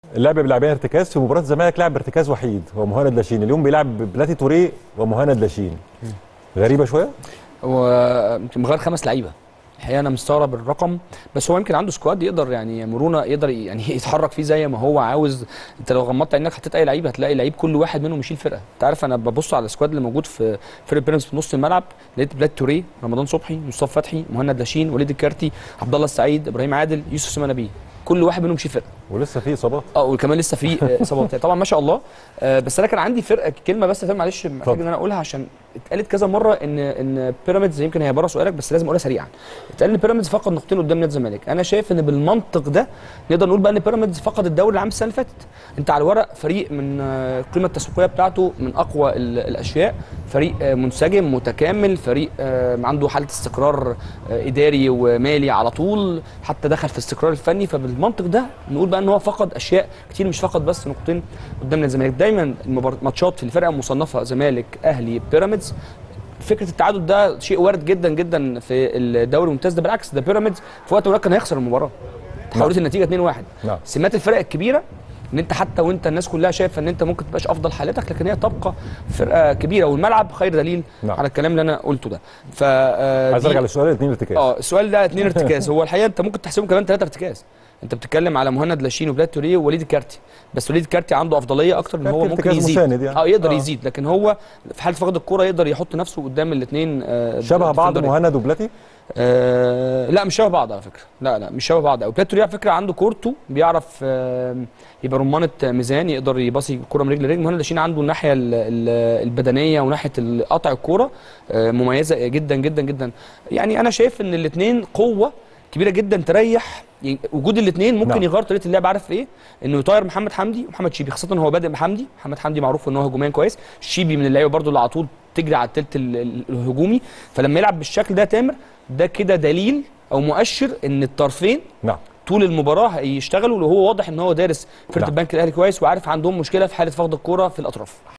لعب بلاعبين ارتكاز في مباراه الزمالك لعب ارتكاز وحيد هو مهند لاشين اليوم بيلعب بلاتي توريه ومهند لاشين غريبه شويه هو يمكن مغير خمس لعيبه الحقيقه انا مستغرب الرقم بس هو يمكن عنده سكواد يقدر يعني مرونه يقدر يعني يتحرك فيه زي ما هو عاوز انت لو غمضت عينك حطيت اي لعيب هتلاقي لعيب كل واحد منهم يشيل فرقه انت عارف انا ببص على السكواد اللي موجود في فرقه بيراميدز في نص الملعب لقيت بلاد توريه رمضان صبحي مصطفى فتحي مهند لاشين وليد الكارتي عبد الله السعيد ابراهيم عادل يوسف سما نبيه كل واحد منهم يشيل فرقه ولسه في اصابات اه وكمان لسه في آه، اصابات طبعا ما شاء الله آه، بس انا كان عندي فرقه كلمه بس فاهم معلش محتاج اتفضل. ان انا اقولها عشان اتقالت كذا مره ان ان بيراميدز يمكن هي بره سؤالك بس لازم اقولها سريعا اتقال ان بيراميدز فقد نقطتين قدام نادي الزمالك انا شايف ان بالمنطق ده نقدر نقول بقى ان بيراميدز فقد الدوري العام السنه اللي فاتت انت على الورق فريق من آه، القيمه التسويقيه بتاعته من اقوى ال- الاشياء فريق آه، منسجم متكامل فريق آه، عنده حاله استقرار آه، اداري ومالي على طول حتى دخل في الاستقرار الفني فبالمنطق ده نقول بقى ان هو فقد اشياء كتير مش فقد بس نقطتين قدام نادي الزمالك دايما المبار- ماتشات في الفرقه المصنفه زمالك اهلي بيراميدز فكره التعادل ده شيء وارد جدا جدا في الدوري الممتاز ده بالعكس ده بيراميدز في وقت من الأوقات كان هيخسر المباراه تحولت النتيجه 2-1 نعم. سمات الفرق الكبيره ان انت حتى وانت الناس كلها شايفه ان انت ممكن تبقاش افضل حالتك لكن هي تبقى فرقه كبيره والملعب خير دليل نعم. على الكلام اللي انا قلته ده ف آه، عايز دي- ارجع للسؤال الاثنين ارتكاز اه السؤال ده اتنين ارتكاز هو الحقيقه انت ممكن تحسبهم كمان ثلاثه ارتكاز انت بتتكلم على مهند لاشين وبلاد توريه ووليد الكارتي بس وليد الكارتي عنده افضليه اكتر ان هو كارتي ممكن ارتكاز يزيد مساند يعني. اه يقدر آه. يزيد لكن هو في حاله فقد الكوره يقدر يحط نفسه قدام الاثنين شبه بعض مهند وبلاتي آه لا مش شبه بعض على فكره لا لا مش شبه بعض قوي بلاتوري على فكره عنده كورته بيعرف آه يبقى رمانه ميزان يقدر يباصي الكوره من رجل لرجل مهند لاشين عنده الناحيه ال- ال- البدنيه وناحيه ال- قطع الكوره آه مميزه جدا جدا جدا يعني انا شايف ان الاثنين قوه كبيره جدا تريح يعني وجود الاثنين ممكن نعم. يغير طريقه اللعب عارف في ايه؟ انه يطير محمد حمدي ومحمد شيبي خاصه ان هو بادئ بحمدي محمد حمدي معروف ان هو هجوميا كويس شيبي من اللعيبه برضو اللي على طول تجري على التلت ال- ال- الهجومي فلما يلعب بالشكل ده تامر ده كده دليل او مؤشر ان الطرفين نعم طول المباراه هيشتغلوا وهو واضح ان هو دارس فرقه نعم. البنك الاهلي كويس وعارف عندهم مشكله في حاله فقد الكوره في الاطراف